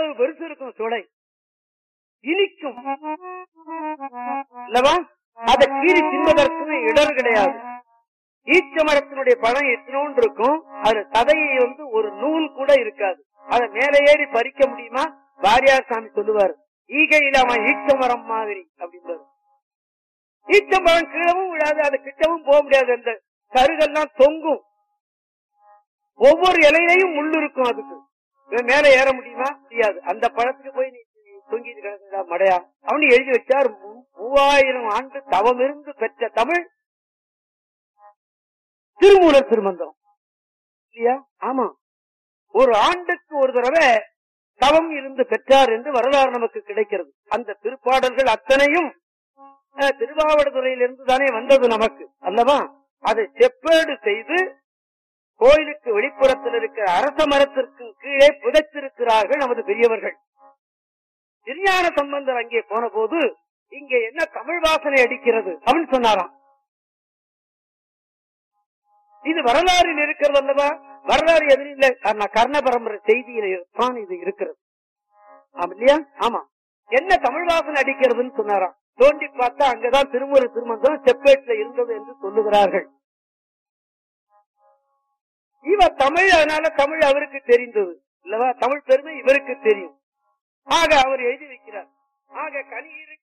இவ்வளவு பெருசு இருக்கும் சுளை இனிக்கும் அல்லவா அதை கீறி தின்பதற்கு இடர் கிடையாது ஈச்ச மரத்தினுடைய பழம் எத்தனோன்று இருக்கும் அது சதையை வந்து ஒரு நூல் கூட இருக்காது அதை மேலே ஏறி பறிக்க முடியுமா வாரியார் சாமி சொல்லுவார் ஈகை இல்லாம ஈச்ச மரம் மாதிரி அப்படின்றாரு ஈச்சம்பழம் கீழவும் விடாது அது கிட்டவும் போக முடியாது அந்த கருகெல்லாம் தொங்கும் ஒவ்வொரு இலையிலையும் முள்ளு இருக்கும் அதுக்கு இவன் மேல ஏற முடியுமா முடியாது அந்த பழத்துக்கு போய் நீ தொங்கிட்டு கிடக்குதா மடையா அவனு எழுதி வச்சார் மூ- மூவாயிரம் ஆண்டு தவம் இருந்து பெற்ற தமிழ் திருமூலர் திருமந்திரம் இல்லையா ஆமா ஒரு ஆண்டுக்கு ஒரு தடவை தவம் இருந்து பெற்றார் என்று வரலாறு நமக்கு கிடைக்கிறது அந்த திருப்பாடல்கள் அத்தனையும் அஹ், திருவாவடுதுறையிலிருந்து தானே வந்தது நமக்கு அல்லவா அதை செப்பேடு செய்து கோயிலுக்கு வெளிப்புறத்தில் இருக்கிற அரச மரத்திற்கு கீழே புதைத்திருக்கிறார்கள் நமது பெரியவர்கள் திருஞான சம்பந்தர் அங்கே போன போது இங்கே என்ன தமிழ் வாசனை அடிக்கிறது அப்படின்னு சொன்னாராம் இது வரலாறில் இருக்கிறது அல்லவா வரலாறு எதிரில் இல்லை கர்ண- கர்ண பரம்பரை செய்தியில தான் இது இருக்கிறது ஆமா இல்லையா ஆமா என்ன தமிழ் வாசனை அடிக்கிறதுன்னு சொன்னாராம் தோண்டி பார்த்தா அங்கதான் திருமுறை திருமந்தம் செப்பேட்ல இருந்தது என்று சொல்லுகிறார்கள் இவ தமிழ் அதனால தமிழ் அவருக்கு தெரிந்தது இல்லவா தமிழ் பெருமை இவருக்கு தெரியும் ஆக அவர் எழுதி வைக்கிறார் ஆக கனி